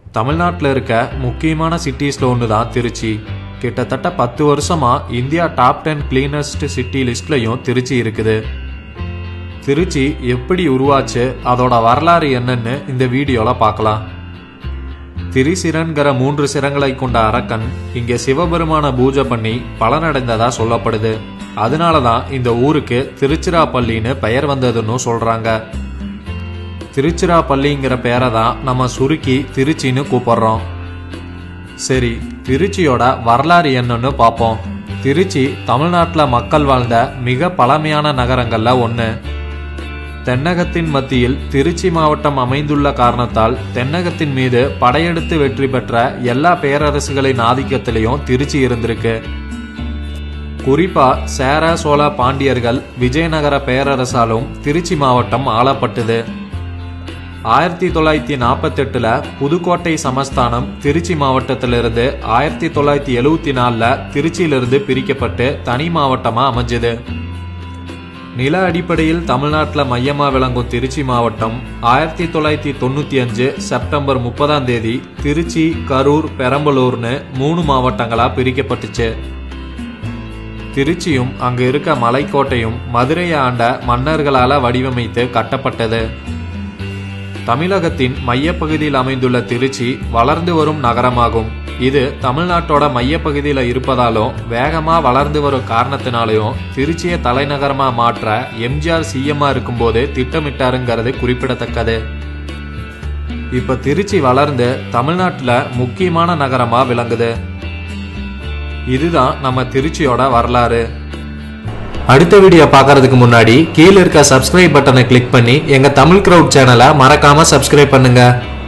தமிழ்நாட்டில் இருக்க முக்கியமான சிட்டிஸில் ஒன்று தான் திருச்சி கிட்டத்தட்ட பத்து வருஷமா India top ten cleanest city லிஸ்ட்லையும் திருச்சி இருக்குது திருச்சி எப்படி உருவாச்சு அதோட வரலாறு என்னன்னு இந்த வீடியோவில் பார்க்கலாம் திரிசிரன்கிற மூன்று சிரங்களை கொண்ட அரக்கன் இங்கே சிவபெருமான பூஜை பண்ணி பலனடைந்ததா சொல்லப்படுது அதனால தான் இந்த ஊருக்கு திருச்சிராப்பள்ளின்னு பெயர் வந்ததுன்னு சொல்றாங்க திருச்சிராப்பள்ளிங்கிற பேரை தான் நம்ம சுருக்கி திருச்சின்னு கூப்பிடுறோம் சரி திருச்சியோட வரலாறு என்னன்னு பார்ப்போம் திருச்சி தமிழ்நாட்டில் மக்கள் வாழ்ந்த மிக பழமையான நகரங்கள்ல ஒன்று தென்னகத்தின் மத்தியில் திருச்சி மாவட்டம் அமைந்துள்ள காரணத்தால் தென்னகத்தின் மீது படையெடுத்து வெற்றி பெற்ற எல்லா பேரரசுகளின் ஆதிக்கத்திலையும் திருச்சி இருந்திருக்கு குறிப்பா சேர சோழ பாண்டியர்கள் விஜயநகர பேரரசாலும் திருச்சி மாவட்டம் ஆளப்பட்டது ஆயிரத்தி தொள்ளாயிரத்தி நாற்பத்தெட்டுல புதுக்கோட்டை சமஸ்தானம் திருச்சி மாவட்டத்திலிருந்து ஆயிரத்தி தொள்ளாயிரத்தி எழுவத்தி நாலுல திருச்சியிலிருந்து பிரிக்கப்பட்டு தனி மாவட்டமா அமைஞ்சது நில அடிப்படையில் தமிழ்நாட்டில் மையமா விளங்கும் திருச்சி மாவட்டம் ஆயிரத்தி தொள்ளாயிரத்தி தொண்ணூத்தி அஞ்சு செப்டம்பர் முப்பதாம் தேதி திருச்சி கரூர் பெரம்பலூர்னு மூணு மாவட்டங்களா பிரிக்கப்பட்டுச்சு திருச்சியும் அங்கு இருக்க மலைக்கோட்டையும் மதுரையை ஆண்ட மன்னர்களால வடிவமைத்து கட்டப்பட்டது தமிழகத்தின் மையப்பகுதியில் அமைந்துள்ள திருச்சி வளர்ந்து வரும் நகரமாகும் இது தமிழ்நாட்டோட மையப்பகுதியில் இருப்பதாலும் வேகமா வளர்ந்து வரும் காரணத்தினாலையும் திருச்சியை தலைநகரமா மாற்ற எம்ஜிஆர் சிஎம்மா இருக்கும்போது திட்டமிட்டாருங்கிறது குறிப்பிடத்தக்கது இப்ப திருச்சி வளர்ந்து தமிழ்நாட்டுல முக்கியமான நகரமா விளங்குது இதுதான் நம்ம திருச்சியோட வரலாறு அடுத்த வீடியோ பார்க்கறதுக்கு முன்னாடி கீழே இருக்க சப்ஸ்கிரைப் பட்டனை கிளிக் பண்ணி எங்க தமிழ் கிரவுட் சேனலை மறக்காம சப்ஸ்கிரைப் பண்ணுங்க